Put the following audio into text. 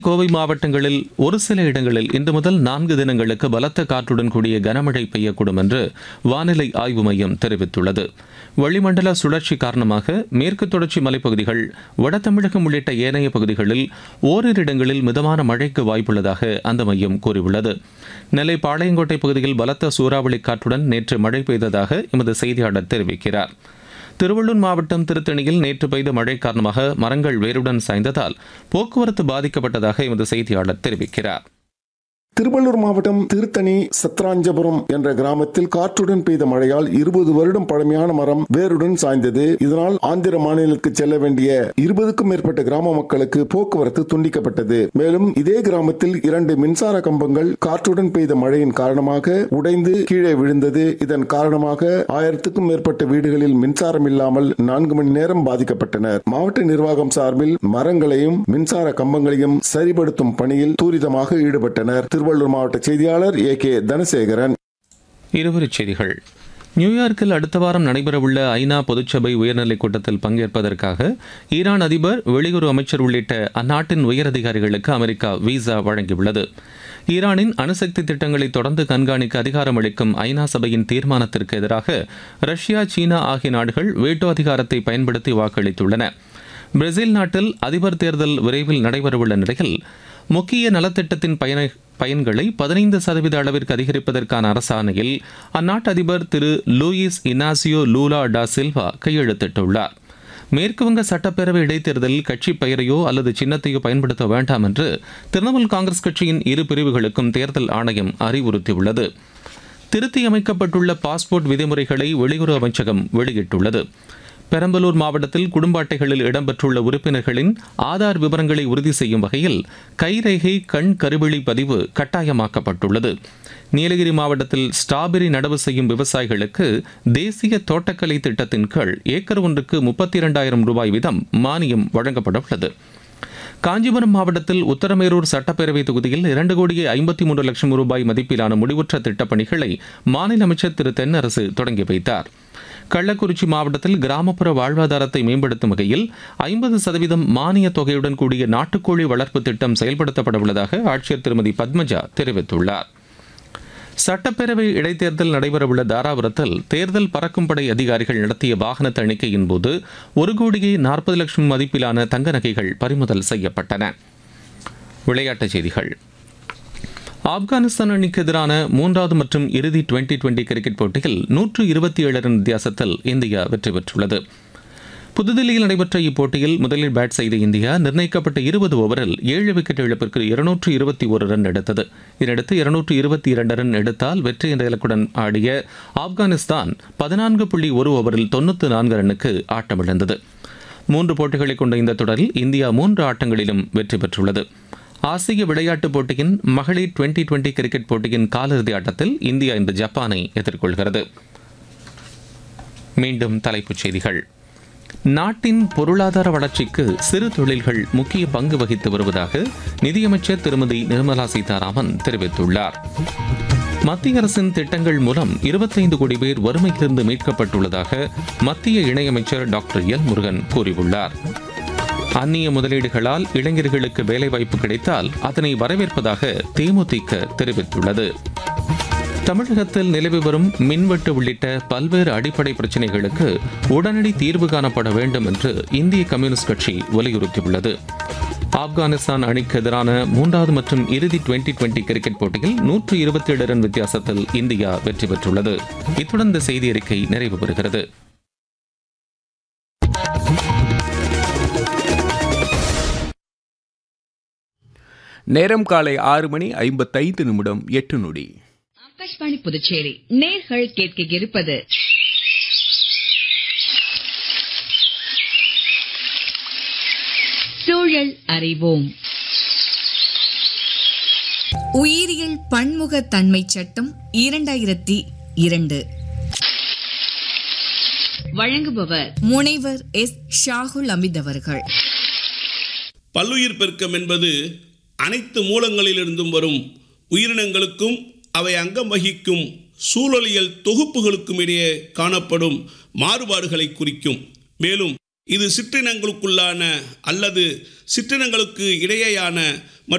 கோவை மாவட்டங்களில் ஒரு சில இடங்களில் இன்று முதல் நான்கு தினங்களுக்கு பலத்த காற்றுடன் கூடிய கனமழை பெய்யக்கூடும் என்று வானிலை ஆய்வு மையம் தெரிவித்துள்ளது வளிமண்டல சுழற்சி காரணமாக மேற்கு தொடர்ச்சி மலைப்பகுதிகள் வட தமிழகம் உள்ளிட்ட ஏனைய பகுதிகளில் ஓரிரு இடங்களில் மிதமான மழைக்கு வாய்ப்புள்ளதாக அந்த மையம் கூறியுள்ளது நெல்லை பாளையங்கோட்டை பகுதியில் பலத்த சூறாவளி காற்றுடன் நேற்று மழை பெய்ததாக எமது செய்தியாளர் தெரிவிக்கிறார் திருவள்ளூர் மாவட்டம் திருத்தணியில் நேற்று பெய்த மழை காரணமாக மரங்கள் வேருடன் சாய்ந்ததால் போக்குவரத்து பாதிக்கப்பட்டதாக எமது செய்தியாளர் தெரிவிக்கிறார் திருவள்ளூர் மாவட்டம் திருத்தணி சத்ராஞ்சபுரம் என்ற கிராமத்தில் காற்றுடன் பெய்த மழையால் இருபது வருடம் பழமையான மரம் வேருடன் சாய்ந்தது இதனால் ஆந்திர மாநிலத்துக்கு செல்ல வேண்டிய இருபதுக்கும் மேற்பட்ட கிராம மக்களுக்கு போக்குவரத்து துண்டிக்கப்பட்டது மேலும் இதே கிராமத்தில் இரண்டு மின்சார கம்பங்கள் காற்றுடன் பெய்த மழையின் காரணமாக உடைந்து கீழே விழுந்தது இதன் காரணமாக ஆயிரத்துக்கும் மேற்பட்ட வீடுகளில் மின்சாரம் இல்லாமல் நான்கு மணி நேரம் பாதிக்கப்பட்டனர் மாவட்ட நிர்வாகம் சார்பில் மரங்களையும் மின்சார கம்பங்களையும் சரிபடுத்தும் பணியில் தூரிதமாக ஈடுபட்டனர் திருவள்ளூர் மாவட்ட செய்தியாளர் ஏ கே தனசேகரன் இருவரிச் செய்திகள் நியூயார்க்கில் அடுத்த வாரம் நடைபெறவுள்ள ஐநா பொதுச்சபை உயர்நிலைக் கூட்டத்தில் பங்கேற்பதற்காக ஈரான் அதிபர் வெளியுறவு அமைச்சர் உள்ளிட்ட அந்நாட்டின் உயரதிகாரிகளுக்கு அமெரிக்கா விசா வழங்கியுள்ளது ஈரானின் அணுசக்தி திட்டங்களை தொடர்ந்து கண்காணிக்க அதிகாரம் அளிக்கும் ஐநா சபையின் தீர்மானத்திற்கு எதிராக ரஷ்யா சீனா ஆகிய நாடுகள் வேட்டோ அதிகாரத்தை பயன்படுத்தி வாக்களித்துள்ளன பிரேசில் நாட்டில் அதிபர் தேர்தல் விரைவில் நடைபெறவுள்ள நிலையில் முக்கிய நலத்திட்டத்தின் பயன பயன்களை பதினைந்து சதவீத அளவிற்கு அதிகரிப்பதற்கான அரசாணையில் அந்நாட்டு அதிபர் திரு லூயிஸ் இனாசியோ லூலா டா சில்வா கையெழுத்திட்டுள்ளார் மேற்குவங்க சட்டப்பேரவை இடைத்தேர்தலில் கட்சி பெயரையோ அல்லது சின்னத்தையோ பயன்படுத்த வேண்டாம் என்று திரிணாமுல் காங்கிரஸ் கட்சியின் இரு பிரிவுகளுக்கும் தேர்தல் ஆணையம் அறிவுறுத்தியுள்ளது திருத்தியமைக்கப்பட்டுள்ள பாஸ்போர்ட் விதிமுறைகளை வெளியுறவு அமைச்சகம் வெளியிட்டுள்ளது பெரம்பலூர் மாவட்டத்தில் குடும்ப அட்டைகளில் இடம்பெற்றுள்ள உறுப்பினர்களின் ஆதார் விவரங்களை உறுதி செய்யும் வகையில் கைரேகை கண் கருவிழி பதிவு கட்டாயமாக்கப்பட்டுள்ளது நீலகிரி மாவட்டத்தில் ஸ்ட்ராபெரி நடவு செய்யும் விவசாயிகளுக்கு தேசிய தோட்டக்கலை திட்டத்தின் கீழ் ஏக்கர் ஒன்றுக்கு முப்பத்தி இரண்டாயிரம் ரூபாய் வீதம் மானியம் வழங்கப்பட உள்ளது காஞ்சிபுரம் மாவட்டத்தில் உத்தரமேரூர் சட்டப்பேரவை தொகுதியில் இரண்டு கோடியே ஐம்பத்தி மூன்று லட்சம் ரூபாய் மதிப்பிலான முடிவுற்ற திட்டப்பணிகளை மாநில அமைச்சர் திரு தென்னரசு தொடங்கி வைத்தார் கள்ளக்குறிச்சி மாவட்டத்தில் கிராமப்புற வாழ்வாதாரத்தை மேம்படுத்தும் வகையில் ஐம்பது சதவீதம் மானிய தொகையுடன் கூடிய நாட்டுக்கோழி வளர்ப்பு திட்டம் செயல்படுத்தப்பட உள்ளதாக ஆட்சியர் திருமதி பத்மஜா தெரிவித்துள்ளார் சட்டப்பேரவை இடைத்தேர்தல் நடைபெறவுள்ள தாராபுரத்தில் தேர்தல் பறக்கும் படை அதிகாரிகள் நடத்திய வாகன தணிக்கையின் போது ஒரு கோடியே நாற்பது லட்சம் மதிப்பிலான தங்க நகைகள் பறிமுதல் செய்யப்பட்டன விளையாட்டுச் செய்திகள் ஆப்கானிஸ்தான் அணிக்கு எதிரான மூன்றாவது மற்றும் இறுதி டுவெண்டி டுவெண்டி கிரிக்கெட் போட்டியில் நூற்று இருபத்தி ஏழு ரன் வித்தியாசத்தில் இந்தியா வெற்றி பெற்றுள்ளது புதுதில்லியில் நடைபெற்ற இப்போட்டியில் முதலில் பேட் செய்த இந்தியா நிர்ணயிக்கப்பட்ட இருபது ஓவரில் ஏழு விக்கெட் இழப்பிற்கு இருநூற்று இருபத்தி ஒரு ரன் எடுத்தது இதனடுத்து இருநூற்று இருபத்தி இரண்டு ரன் எடுத்தால் வெற்றி என்ற இலக்குடன் ஆடிய ஆப்கானிஸ்தான் பதினான்கு புள்ளி ஒரு ஓவரில் தொண்ணூற்று நான்கு ரன்னுக்கு ஆட்டமிழந்தது மூன்று போட்டிகளை கொண்ட இந்த தொடரில் இந்தியா மூன்று ஆட்டங்களிலும் வெற்றி பெற்றுள்ளது ஆசிய விளையாட்டுப் போட்டியின் மகளிர் டுவெண்டி டுவெண்டி கிரிக்கெட் போட்டியின் காலிறுதி ஆட்டத்தில் இந்தியா இன்று ஜப்பானை எதிர்கொள்கிறது மீண்டும் தலைப்புச் செய்திகள் நாட்டின் பொருளாதார வளர்ச்சிக்கு சிறு தொழில்கள் முக்கிய பங்கு வகித்து வருவதாக நிதியமைச்சர் திருமதி நிர்மலா சீதாராமன் தெரிவித்துள்ளார் மத்திய அரசின் திட்டங்கள் மூலம் இருபத்தைந்து கோடி பேர் வறுமையிலிருந்து மீட்கப்பட்டுள்ளதாக மத்திய இணையமைச்சர் டாக்டர் எல் முருகன் கூறியுள்ளார் அந்நிய முதலீடுகளால் இளைஞர்களுக்கு வேலைவாய்ப்பு கிடைத்தால் அதனை வரவேற்பதாக தேமுதிக தெரிவித்துள்ளது தமிழகத்தில் நிலவி வரும் மின்வெட்டு உள்ளிட்ட பல்வேறு அடிப்படை பிரச்சினைகளுக்கு உடனடி தீர்வு காணப்பட வேண்டும் என்று இந்திய கம்யூனிஸ்ட் கட்சி வலியுறுத்தியுள்ளது ஆப்கானிஸ்தான் அணிக்கு எதிரான மூன்றாவது மற்றும் இறுதி டுவெண்டி டுவெண்டி கிரிக்கெட் போட்டியில் நூற்று இருபத்தி ஏழு ரன் வித்தியாசத்தில் இந்தியா வெற்றி பெற்றுள்ளது இத்துடன் இந்த செய்தி அறிக்கை நிறைவு பெறுகிறது நேரம் காலை ஆறு மணி ஐம்பத்தைந்து நிமிடம் எட்டு நொடி ஆகாஷ்வாணி புதுச்சேரி நேர்கள் கேட்க இருப்பது சூழல் அறிவோம் உயிரியல் பன்முகத்தன்மை சட்டம் இரண்டாயிரத்தி இரண்டு வழங்குபவர் முனைவர் எஸ் ஷாகுல் அமித் அவர்கள் பல்லுயிர் பெருக்கம் என்பது அனைத்து மூலங்களிலிருந்தும் வரும் உயிரினங்களுக்கும் அவை அங்கம் வகிக்கும் சூழலியல் தொகுப்புகளுக்கும் இடையே காணப்படும் மாறுபாடுகளை குறிக்கும் மேலும் இது சிற்றினங்களுக்குள்ளான அல்லது சிற்றினங்களுக்கு இடையேயான